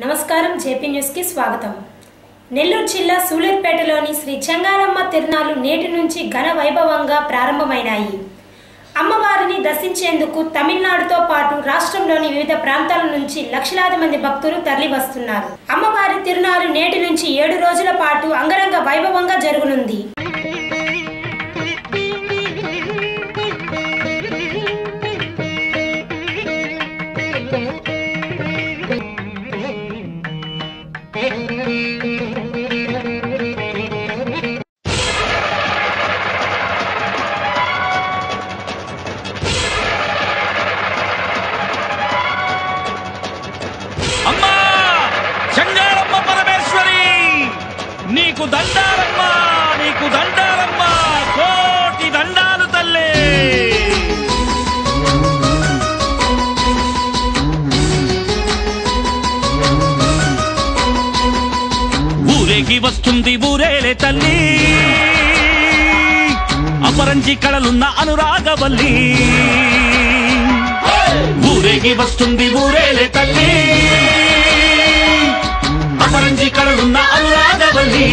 నమస్కారం జేపీ న్యూస్కి స్వాగతం నెల్లూరు జిల్లా సూలూరుపేటలోని శ్రీ చెంగాలమ్మ తిరునాళ్లు నేటి నుంచి ఘన వైభవంగా ప్రారంభమైనాయి అమ్మవారిని దర్శించేందుకు తమిళనాడుతో పాటు రాష్ట్రంలోని వివిధ ప్రాంతాల నుంచి లక్షలాది మంది భక్తులు తరలివస్తున్నారు అమ్మవారి తిరునాళ్లు నేటి నుంచి ఏడు రోజుల పాటు అంగరంగ వైభవంగా జరగనుంది అమ్మా చెంగారమ్మ పరమేశ్వరి నీకు దండారమ్మా నీకు దండారమ్మా కోటి దండాలు తల్లి ఊరేగి వస్తుంది ఊరేలే తల్లి అపరంజి కళలున్న అనురాగవల్లి ఊరేగి వస్తుంది ఊరేలే తల్లి అపరంజి కళలున్న అనురాగవల్లి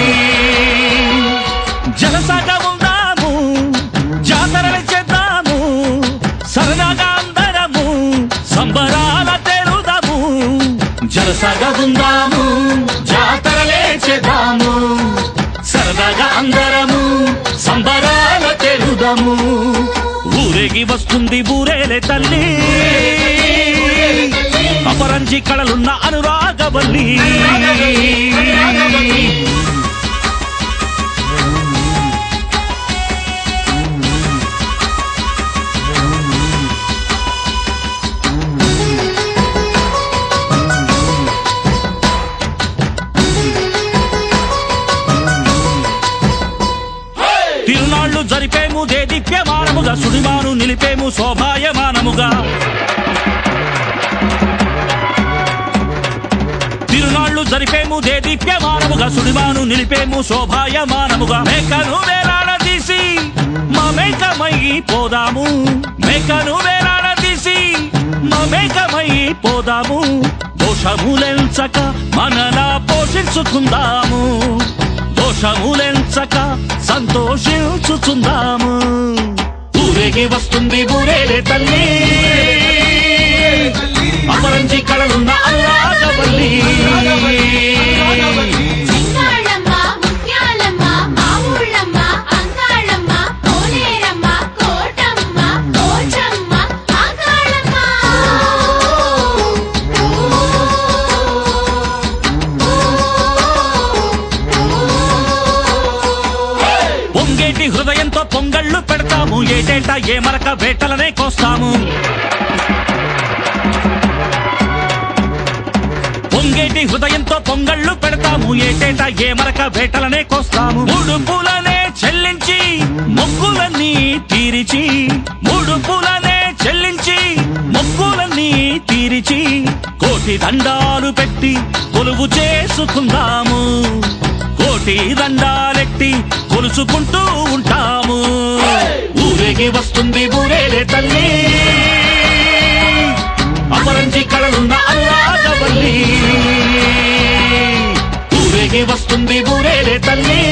జలసాగా ఉందాము జాతరలు చేద్దాము సరదాగా అందరము సంబరాల తెరుదాము జలసాగా ఉందాము జాతరలే చేద్దాము సరదాగా అందరము సంబరాల తెరుదాము ఊరేగి వస్తుంది ఊరేలే తల్లి అపరంజి కళలున్న అనురాగవల్లి తిరునాళ్లు జరిపేము దేదీప్యమానముగా సుడిమాను నిలిపేము శోభాయమానముగా తిరునాళ్లు జరిపేము దేదీప్యమానముగా సుడిమాను నిలిపేము శోభాయమానముగా మేకను వేలాడదీసి మా మేకమై పోదాము మేకను వేలాడదీసి మా మేకమై పోదాము దోషములెంచక మనలా పోషించుకుందాము దోషములెంచక సంతోషించుచుందాము ఊరేగి వస్తుంది ఊరేలే తల్లి అపరంజి కళలున్న అనురాగవల్లి సింగాళమ్మ ముత్యాలమ్మ మా ఊళ్ళమ్మ అంగాళమ్మ కోనేరమ్మ కోటమ్మ కోచమ్మ అంగాళమ్మ పొంగేటి హృదయంతో పొంగళ్ళు పెడతాము ఏటేటా ఏ మరక వేటలనే కోస్తాము పొంగేటి హృదయంతో పొంగళ్ళు పెడతాము ఏటేటా ఏ మరక వేటలనే కోస్తాము ముడుపులనే చెల్లించి మొక్కులన్నీ తీరిచి ముడుపులనే చెల్లించి మొక్కులన్నీ తీరిచి కోటి దండాలు పెట్టి కొలువు చేసుకుందాము కోటి దండాలెట్టి కొలుసుకుంటూ ఉంటాము ఊరేగి వస్తుంది ఊరేలే తల్లి అపరంజి కళలున్న అనురాగవల్లి ఊరేగి వస్తుంది ఊరేలే తల్లి